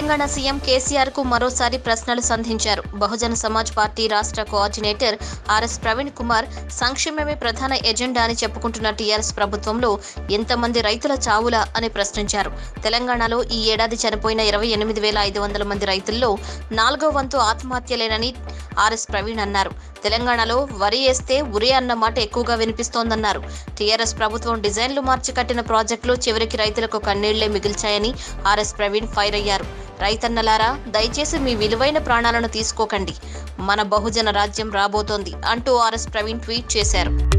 Telangana CM KCR కు మరోసారి ప్రశ్నలు సంధించారు బహుజన సమాజ్ పార్టీ రాష్ట్ర కోఆర్డినేటర్ ఆర్ఎస్ ప్రవీణ్ కుమార్ సంక్షేమమే ప్రధాన ఎజెండా అని చెప్పుకుంటున్న టీఆర్ఎస్ ప్రభుత్వంలో ఎంతమంది రైతుల చావులా అని ప్రశ్నించారు తెలంగాణలో ఈ ఏడాది చనిపోయిన ఇరవై ఎనిమిది వేల ఐదు వందల మంది రైతుల్లో నాలుగో వంతు ఆత్మహత్యలేనని ఆర్ఎస్ ప్రవీణ్ అన్నారు తెలంగాణలో వరి వేస్తే ఉరి అన్న మాట ఎక్కువగా వినిపిస్తోందన్నారు టీఆర్ఎస్ ప్రభుత్వం డిజైన్లు మార్చి కట్టిన ప్రాజెక్టులు చివరికి రైతులకు కన్నీళ్లే మిగిల్చాయని ఆర్ఎస్ ప్రవీణ్ ఫైర్ అయ్యారు రైతన్నలారా దయచేసి మీ విలువైన ప్రాణాలను తీసుకోకండి మన బహుజన రాజ్యం రాబోతోంది అంటూ ఆర్ఎస్ ప్రవీణ్ ట్వీట్ చేశారు